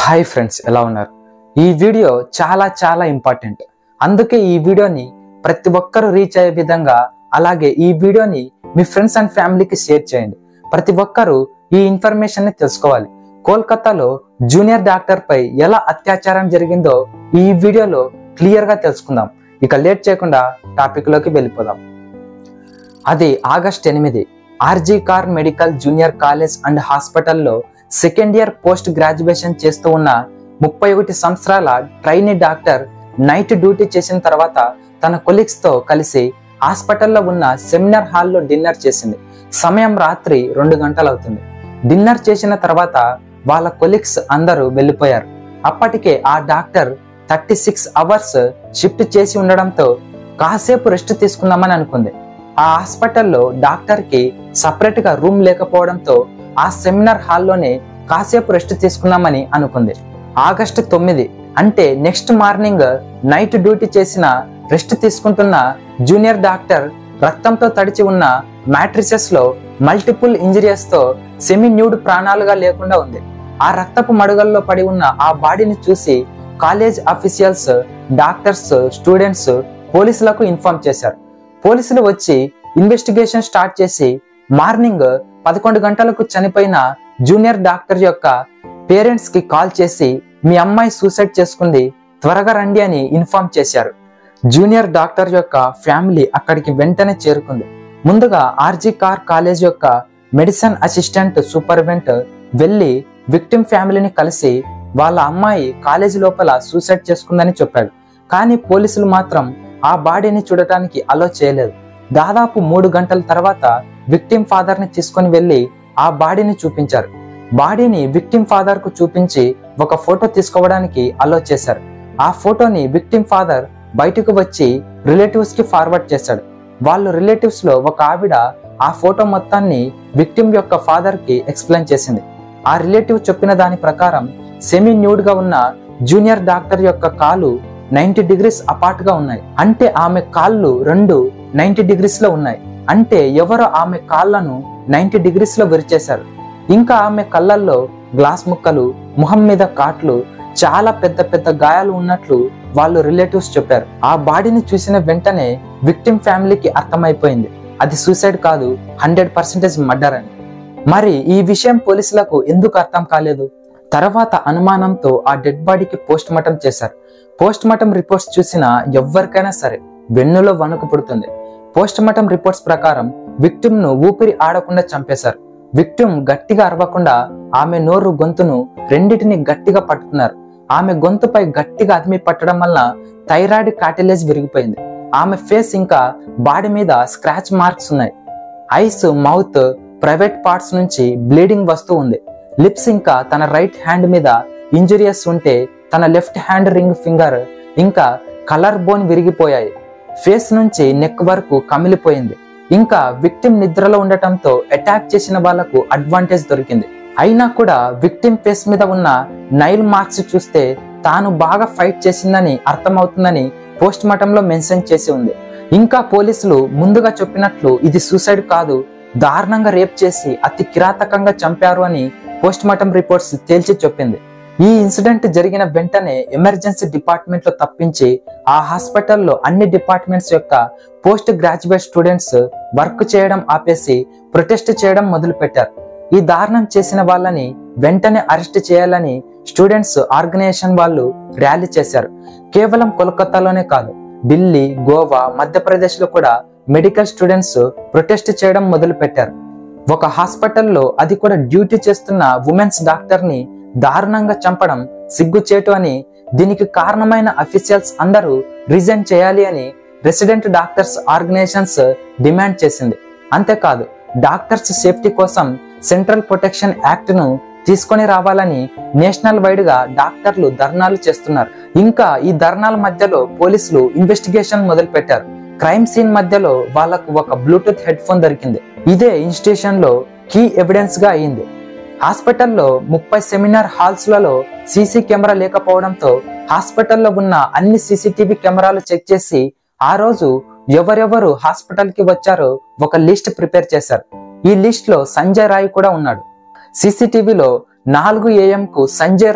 Hi friends ఎలా ఉన్నారు ఈ వీడియో చాలా చాలా ఇంపార్టెంట్ అందుకే ఈ వీడియోని ప్రతి ఒక్కరూ రీచ్ అయ్యే విధంగా అలాగే ఈ వీడియోని మీ ఫ్రెండ్స్ అండ్ ఫ్యామిలీకి షేర్ చేయండి ప్రతి ఒక్కరూ ఈ ఇన్ఫర్మేషన్ ని తెలుసుకోవాలి కోల్కతాలో జూనియర్ డాక్టర్ పై ఎలా అత్యాచారం జరిగిందో ఈ వీడియోలో క్లియర్ గా తెలుసుకుందాం ఇక లేట్ చేయకుండా టాపిక్ లోకి వెళ్ళిపోదాం అది ఆగస్ట్ ఎనిమిది R G Kar medical junior college and హాస్పిటల్లో సెకండ్ ఇయర్ పోస్ట్ గ్రాడ్యుయేషన్ చేస్తూ ఉన్న ముప్పై ఒకటి సంవత్సరాల ట్రైనీ డాక్టర్ నైట్ డ్యూటీ చేసిన తర్వాత తన కొలీగ్స్ తో కలిసి హాస్పిటల్లో ఉన్న సెమినార్ హాల్లో డిన్నర్ చేసింది సమయం రాత్రి రెండు గంటలు అవుతుంది డిన్నర్ చేసిన తర్వాత వాళ్ళ కొలీగ్స్ అందరూ వెళ్ళిపోయారు అప్పటికే ఆ doctor thirty six hours shift చేసి ఉండడంతో కాసేపు రెస్ట్ తీసుకుందామని అనుకుంది ఆ హాస్పిటల్లో డాక్టర్ కి సపరేట్ గా రూమ్ లేకపోవడంతో ఆ సెమినార్ హాల్లోనే కాసేపు రెస్ట్ తీసుకుందామని అనుకుంది ఆగస్టు తొమ్మిది అంటే నెక్స్ట్ మార్నింగ్ నైట్ డ్యూటీ చేసిన రెస్ట్ తీసుకుంటున్న జూనియర్ డాక్టర్ రక్తంతో తడిచి ఉన్న మ్యాట్రిసెస్ లో మల్టిపుల్ ఇంజరీస్ తో సెమీ న్యూడ్ ప్రాణాలుగా లేకుండా ఉంది ఆ రక్తపు మడుగల్లో పడి ఉన్న ఆ బాడీని చూసి కాలేజ్ అఫీషియల్స్ డాక్టర్స్ స్టూడెంట్స్ పోలీసులకు ఇన్ఫార్మ్ చేశారు పోలీసులు వచ్చి ఇన్వెస్టిగేషన్ స్టార్ట్ చేసి మార్నింగ్ పదకొండు గంటలకు చనిపోయిన జూనియర్ డాక్టర్ యొక్క పేరెంట్స్ కి కాల్ చేసి మీ అమ్మాయి సూసైడ్ చేసుకుంది త్వరగా రండి అని ఇన్ఫార్మ్ చేశారు జూనియర్ డాక్టర్ యొక్క ఫ్యామిలీ అక్కడికి వెంటనే చేరుకుంది ముందుగా ఆర్జీ కార్ కాలేజ్ యొక్క మెడిసిన్ అసిస్టెంట్ సూపర్వెంట్ వెళ్ళి విక్టిమ్ ఫ్యామిలీని కలిసి వాళ్ళ అమ్మాయి కాలేజీ లోపల సూసైడ్ చేసుకుందని చెప్పాడు కానీ పోలీసులు మాత్రం ఆ బాడీని చూడటానికి అలో చేయలేదు దాదాపు మూడు గంటల తర్వాత విక్టిమ్ ఫాదర్ ని తీసుకొని వెళ్లి ఆ బాడీని చూపించారు బాడీని విక్టిమ్ ఫాదర్ కు చూపించి ఒక ఫోటో తీసుకోవడానికి అలో చేశారు ఆ ఫోటోని విక్టిమ్ ఫాదర్ బయటకు వచ్చి రిలేటివ్స్ కి ఫార్వర్డ్ చేశాడు వాళ్ళు రిలేటివ్స్ లో ఒక ఆవిడ ఆ ఫోటో మొత్తాన్ని విక్టిమ్ యొక్క ఫాదర్ కి ఎక్స్ప్లెయిన్ చేసింది ఆ రిలేటివ్ చెప్పిన దాని ప్రకారం సెమీ న్యూడ్ గా ఉన్న జూనియర్ డాక్టర్ యొక్క కాలు నైన్టీ డిగ్రీస్ అపార్ట్ గా ఉన్నాయి అంటే ఆమె కాళ్ళు రెండు నైన్టీ డిగ్రీస్ లో ఉన్నాయి అంటే ఎవరో ఆమె కాళ్ళను నైన్టీ డిగ్రీస్ లో విరిచేశారు ఇంకా ఆమె కళ్ళల్లో గ్లాస్ ముక్కలు ముఖం మీద కాట్లు చాలా పెద్ద పెద్ద గాయాలు ఉన్నట్లు వాళ్ళు రిలేటివ్స్ చెప్పారు ఆ బాడీని చూసిన వెంటనే విక్టిమ్ ఫ్యామిలీకి అర్థమైపోయింది అది సూసైడ్ కాదు హండ్రెడ్ పర్సెంటేజ్ మర్డర్ అని మరి ఈ విషయం పోలీసులకు ఎందుకు అర్థం కాలేదు తర్వాత అనుమానంతో ఆ డెడ్ బాడీకి పోస్ట్ మార్టం చేశారు పోస్ట్ మార్టం రిపోర్ట్స్ చూసిన ఎవరికైనా సరే వెన్నులో వణుకు పుడుతుంది పోస్ట్ మార్టం రిపోర్ట్స్ ప్రకారం విక్టిమ్ ను ఊపిరి ఆడకుండా చంపేశారు విక్టిమ్ గట్టిగా అరవకుండా ఆమె నోరు గొంతును రెండిటిని గట్టిగా పట్టుకున్నారు ఆమె గొంతుపై గట్టిగా అదిమి పట్టడం వల్ల థైరాయిడ్ కాటిలేజ్ విరిగిపోయింది ఆమె ఫేస్ ఇంకా బాడీ మీద స్క్రాచ్ మార్క్స్ ఉన్నాయి ఐస్ మౌత్ ప్రైవేట్ పార్ట్స్ నుంచి బ్లీడింగ్ వస్తూ ఉంది లిప్స్ ఇంకా తన రైట్ హ్యాండ్ మీద ఇంజురియస్ ఉంటే తన లెఫ్ట్ హ్యాండ్ రింగ్ ఫింగర్ ఇంకా కలర్ బోన్ విరిగిపోయాయి ఫేస్ నుంచి నెక్ వరకు కమిలిపోయింది ఇంకా విక్టిమ్ నిద్రలో ఉండటంతో అటాక్ చేసిన వాళ్లకు అడ్వాంటేజ్ దొరికింది అయినా కూడా విక్టిమ్ ఫేస్ మీద ఉన్న నైల్ మార్క్స్ చూస్తే తాను బాగా ఫైట్ చేసిందని అర్థమవుతుందని పోస్ట్ మార్టంలో మెన్షన్ చేసి ఉంది ఇంకా పోలీసులు ముందుగా చెప్పినట్లు ఇది సూసైడ్ కాదు దారుణంగా రేప్ చేసి అతి కిరాతకంగా చంపారు అని పోస్ట్ మార్టం రిపోర్ట్స్ తేల్చి చెప్పింది ఈ ఇన్సిడెంట్ జరిగిన వెంటనే ఎమర్జెన్సీ డిపార్ట్మెంట్ లో తప్పించి ఆ హాస్పిటల్లో అన్ని డిపార్ట్మెంట్స్ యొక్క పోస్ట్ గ్రాడ్యుయేట్ స్టూడెంట్స్ వర్క్ చేయడం ఆపేసి ప్రొటెస్ట్ చేయడం మొదలు పెట్టారు ఈ దారుణం చేసిన వాళ్ళని వెంటనే అరెస్ట్ చేయాలని స్టూడెంట్స్ ఆర్గనైజేషన్ వాళ్ళు ర్యాలీ చేశారు కేవలం కోల్కతాలోనే కాదు ఢిల్లీ గోవా మధ్యప్రదేశ్ లో కూడా మెడికల్ స్టూడెంట్స్ ప్రొటెస్ట్ చేయడం మొదలు పెట్టారు ఒక హాస్పిటల్లో అది కూడా డ్యూటీ చేస్తున్న ఉమెన్స్ డాక్టర్ ని దారుణంగా చంపడం సిగ్గుచేటు అని దీనికి కారణమైన అఫీషియల్స్ అందరూ రిజైన్ చేయాలి అని రెసిడెంట్ డాక్టర్స్ ఆర్గనైజేషన్స్ డిమాండ్ చేసింది అంతేకాదు డాక్టర్స్ సేఫ్టీ కోసం సెంట్రల్ ప్రొటెక్షన్ యాక్ట్ ను తీసుకొని రావాలని నేషనల్ వైడ్ గా డాక్టర్లు ధర్నాలు చేస్తున్నారు ఇంకా ఈ ధర్నాల మధ్యలో పోలీసులు ఇన్వెస్టిగేషన్ మొదలు పెట్టారు క్రైమ్ సీన్ మధ్యలో వాళ్ళకు ఒక బ్లూటూత్ హెడ్ ఫోన్ దొరికింది ఇదే ఇన్స్టిట్యూషన్ లో కీ ఎవిడెన్స్ గా అయింది హాస్పిటల్లో ముప్పై సెమినార్ హాల్స్ లలో సీసీ కెమెరా లేకపోవడంతో హాస్పిటల్లో ఉన్న అన్ని సీసీటీవీ కెమెరాలు చెక్ చేసి ఆ రోజు ఎవరెవరు హాస్పిటల్ కి వచ్చారో ఒక లిస్ట్ ప్రిపేర్ చేశారు ఈ లిస్ట్ లో సంజయ్ రాయ్ కూడా ఉన్నాడు సీసీటీవీలో నాలుగు ఏఎం కు సంజయ్ రాయ్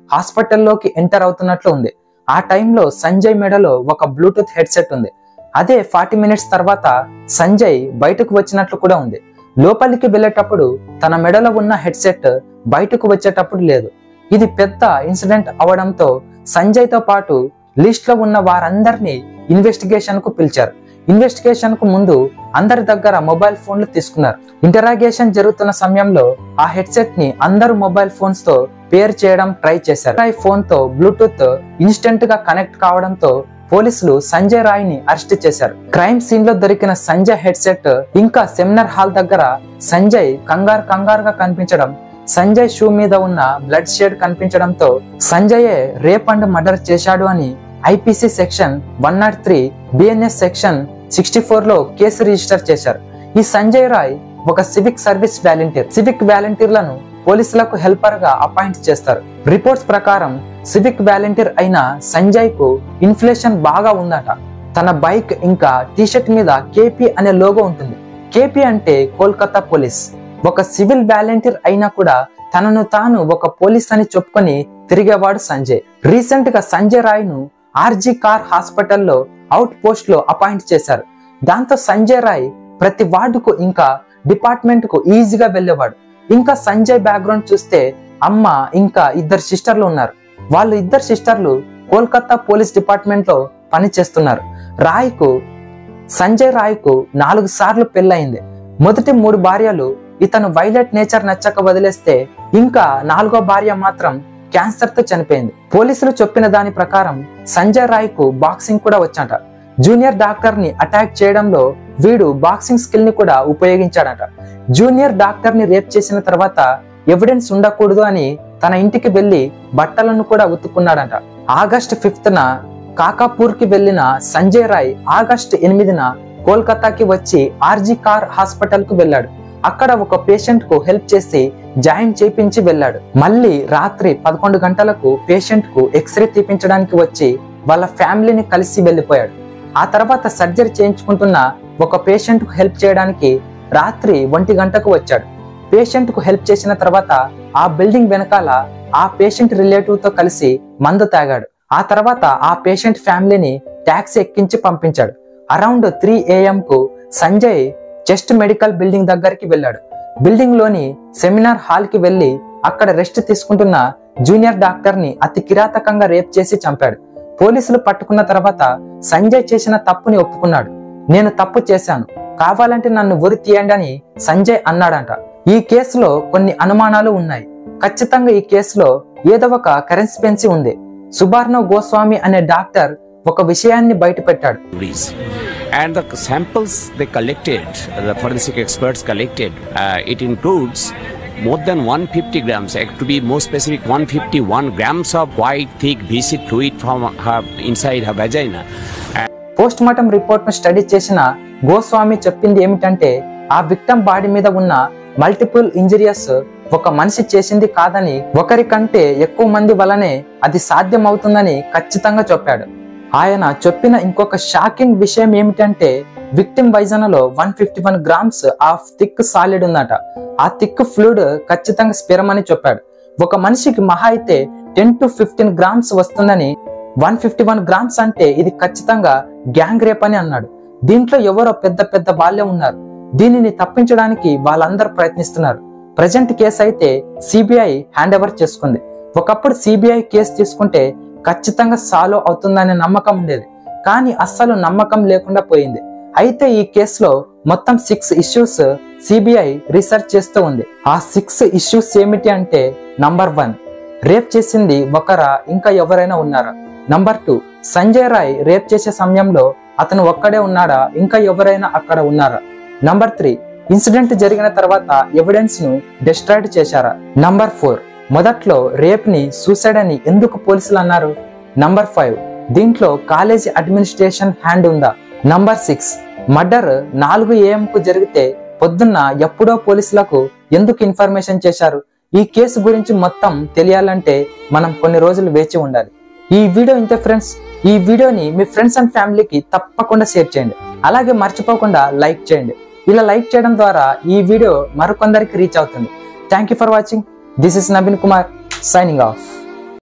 హాస్పిటల్లోకి ఎంటర్ అవుతున్నట్లు ఉంది ఆ టైంలో సంజయ్ మెడలో ఒక బ్లూటూత్ హెడ్సెట్ ఉంది అదే ఫార్టీ మినిట్స్ తర్వాత సంజయ్ బయటకు వచ్చినట్లు కూడా ఉంది లోపలికి వెళ్ళేటప్పుడు తన మెడలో ఉన్న హెడ్సెట్ బయటకు వచ్చేటప్పుడు లేదు ఇది పెద్ద ఇన్సిడెంట్ అవడంతో సంజయ్ తో పాటు లిస్ట్ లో ఉన్న వారందరినీ ఇన్వెస్టిగేషన్ కు పిలిచారు ఇన్వెస్టిగేషన్ కు ముందు అందరి దగ్గర మొబైల్ ఫోన్లు తీసుకున్నారు ఇంటరాగేషన్ జరుగుతున్న సమయంలో ఆ హెడ్సెట్ ని అందరు మొబైల్ ఫోన్స్ తో పేర్ చేయడం ట్రై చేశారు ఈ ఫోన్ తో బ్లూటూత్ ఇన్స్టెంట్ గా కనెక్ట్ కావడంతో పోలీసులు సంజయ్ రాయ్ ని అరెస్ట్ చేశారు క్రైమ్ సీన్ లో దొరికిన సంజయ్ హెడ్సెట్ ఇంకా సెమినార్ హాల్ దగ్గర సంజయ్ కంగారు కంగారుగా కనిపించడం సంజయ్ షూ మీద ఉన్న బ్లడ్ షేడ్ కనిపించడంతో సంజయే రేప్ అండ్ మర్డర్ చేశాడు అని IPC section one not three BNS section sixty four లో కేసు రిజిస్టర్ చేశారు ఈ సంజయ్ రాయ్ ఒక సివిక్ సర్వీస్ వాలంటీర్ సివిక్ వాలంటీర్లను పోలీసులకు హెల్పర్ గా అపాయింట్ చేస్తారు రిపోర్ట్స్ ప్రకారం సివిక్ వాలంటీర్ అయిన సంజయ్ కు ఇన్ఫ్లేషన్ బాగా ఉందట తన బైక్ ఇంకా టీషర్ట్ మీద కేపీ అనే లోగో ఉంటుంది కేపీ అంటే కోల్కతా పోలీస్ ఒక సివిల్ వాలంటీర్ అయినా కూడా తనను తాను ఒక పోలీస్ అని చెప్పుకొని తిరిగేవాడు సంజయ్ రీసెంట్ గా సంజయ్ రాయ్ ను ఆర్జీ కార్ హాస్పిటల్లో అవుట్ పోస్ట్ లో అపాయింట్ చేశారు దాంతో సంజయ్ రాయ్ ప్రతి వార్డుకు ఇంకా డిపార్ట్మెంట్ కు ఈజీగా వెళ్ళేవాడు ఇంకా సంజయ్ బ్యాక్గ్రౌండ్ చూస్తే అమ్మ ఇంకా ఇద్దరు సిస్టర్లు ఉన్నారు వాళ్ళు ఇద్దరు సిస్టర్లు కోల్కతా పోలీస్ డిపార్ట్మెంట్ లో పని చేస్తున్నారు రాయ్కు సంజయ్ రాయ్కు నాలుగు సార్లు పెళ్ళయింది మొదటి మూడు భార్యలు ఇతను వైలెట్ నేచర్ నచ్చక వదిలేస్తే ఇంకా నాలుగో భార్య మాత్రం క్యాన్సర్ తో చనిపోయింది పోలీసులు చెప్పిన దాని ప్రకారం సంజయ్ రాయ్ కు బాక్సింగ్ కూడా వచ్చాట జూనియర్ డాక్టర్ ని అటాక్ చేయడంలో వీడు బాక్సింగ్ స్కిల్ ని కూడా ఉపయోగించాడట జూనియర్ డాక్టర్ ని రేప్ చేసిన తర్వాత ఎవిడెన్స్ ఉండకూడదు అని తన ఇంటికి వెళ్లి బట్టలను కూడా ఉతుక్కున్నాడంట ఆగస్ట్ ఫిఫ్త్ న కాకాపూర్ కి వెళ్లిన సంజయ్ రాయ్ ఆగస్ట్ ఎనిమిదిన కోల్కతాకి వచ్చి ఆర్జీ కార్ హాస్పిటల్ కు వెళ్ళాడు అక్కడ ఒక పేషెంట్ కు హెల్ప్ చేసి జాయిన్ చేపించి వెళ్ళాడు మళ్ళీ రాత్రి పదకొండు గంటలకు పేషెంట్ కు ఎక్స్రే తీపించడానికి వచ్చి వాళ్ళ ఫ్యామిలీని కలిసి వెళ్ళిపోయాడు ఆ తర్వాత సర్జరీ చేయించుకుంటున్న ఒక పేషెంట్ కు హెల్ప్ చేయడానికి రాత్రి ఒంటి గంటకు వచ్చాడు పేషెంట్ కు హెల్ప్ చేసిన తర్వాత ఆ బిల్డింగ్ వెనకాల ఆ పేషెంట్ రిలేటివ్ తో కలిసి మందు తాగాడు ఆ తర్వాత ఆ పేషెంట్ ఫ్యామిలీని ట్యాక్సీ ఎక్కించి పంపించాడు అరౌండ్ త్రీ ఏఎం కు సంజయ్ చెస్ట్ మెడికల్ బిల్డింగ్ దగ్గరికి వెళ్ళాడు బిల్డింగ్ లోని సెమినార్ హాల్ కి వెళ్లి అక్కడ రెస్ట్ తీసుకుంటున్న జూనియర్ డాక్టర్ ని అతి కిరాతకంగా రేప్ చేసి చంపాడు పోలీసులు పట్టుకున్న తర్వాత సంజయ్ చేసిన తప్పుని ఒప్పుకున్నాడు నేను తప్పు చేశాను కావాలంటే నన్ను ఉరి తీయండి అని సంజయ్ అన్నాడంట ఈ కేసులో కొన్ని అనుమానాలు ఉన్నాయి ఖచ్చితంగా ఈ కేసులో ఏదో ఒక కరెన్సిపెన్సీ ఉంది సుబార్నో గోస్వామి అనే డాక్టర్ ఒక విషయాన్ని బయటపెట్టాడు Greece. And the samples they collected, the forensic experts collected, uh, it includes more than 150 grams, uh, to be more specific, 151 grams of white, thick, viscid fluid from her inside her vagina. Post mortem report ను study చేసిన గోస్వామి చెప్పింది ఏమిటంటే ఆ victim body మీద ఉన్న multiple injurious ఒక మనిషి చేసింది కాదని ఒకరి కంటే ఎక్కువ మంది వలనే అది సాధ్యం అవుతుందని ఖచ్చితంగా చెప్పాడు ఆయన చెప్పిన ఇంకొక షాకింగ్ విషయం ఏమిటంటే విక్టిమ్ వైజనలో one fifty one grams of thick solid ఉందట ఆ థిక్ ఫ్లూయిడ్ ఖచ్చితంగా స్పిరం అని చెప్పాడు ఒక మనిషికి మహా అయితే టెన్ టు ఫిఫ్టీన్ గ్రామ్స్ వస్తుందని వన్ ఫిఫ్టీ వన్ గ్రామ్స్ అంటే ఇది ఖచ్చితంగా గ్యాంగ్ రేప్ అని అన్నాడు దీంట్లో ఎవరో పెద్ద పెద్ద వాళ్ళే ఉన్నారు దీనిని తప్పించడానికి వాళ్ళందరూ ప్రయత్నిస్తున్నారు ప్రజెంట్ కేసు అయితే సిబిఐ హ్యాండ్ ఓవర్ చేసుకుంది ఒకప్పుడు సిబిఐ కేసు తీసుకుంటే ఖచ్చితంగా సాల్వ్ అవుతుందనే నమ్మకం ఉండేది కానీ అస్సలు నమ్మకం లేకుండా పోయింది అయితే ఈ కేసులో మొత్తం సిక్స్ ఇష్యూస్ సిబిఐ రీసెర్చ్ చేస్తూ ఉంది ఆ సిక్స్ ఇష్యూస్ ఏమిటి అంటే నంబర్ వన్ రేప్ చేసింది ఒకరా ఇంకా ఎవరైనా ఉన్నారా number two Sanjay Roy rape చేసే సమయంలో అతను ఒక్కడే ఉన్నాడా ఇంకా ఎవరైనా అక్కడ ఉన్నారా నంబర్ త్రీ ఇన్సిడెంట్ జరిగిన తర్వాత ఎవిడెన్స్ ను డిస్ట్రాయిడ్ చేశారా నంబర్ ఫోర్ మొదట్లో రేప్ ని సూసైడ్ అని ఎందుకు పోలీసులు అన్నారు నంబర్ ఫైవ్ దీంట్లో కాలేజీ అడ్మినిస్ట్రేషన్ హ్యాండ్ ఉందా నంబర్ సిక్స్ మర్డర్ నాలుగు ఏఎం కు జరిగితే పొద్దున్న ఎప్పుడో పోలీసులకు ఎందుకు ఇన్ఫర్మేషన్ చేశారు ఈ కేసు గురించి మొత్తం తెలియాలంటే మనం కొన్ని రోజులు వేచి ఉండాలి ఈ వీడియో ఇంతే ఫ్రెండ్స్ ఈ వీడియోని మీ ఫ్రెండ్స్ అండ్ ఫ్యామిలీకి తప్పకుండా షేర్ చేయండి అలాగే మర్చిపోకుండా లైక్ చేయండి ఇలా లైక్ చేయడం ద్వారా ఈ వీడియో మరికొందరికి రీచ్ అవుతుంది thank you for watching this is Naveen Kumar signing of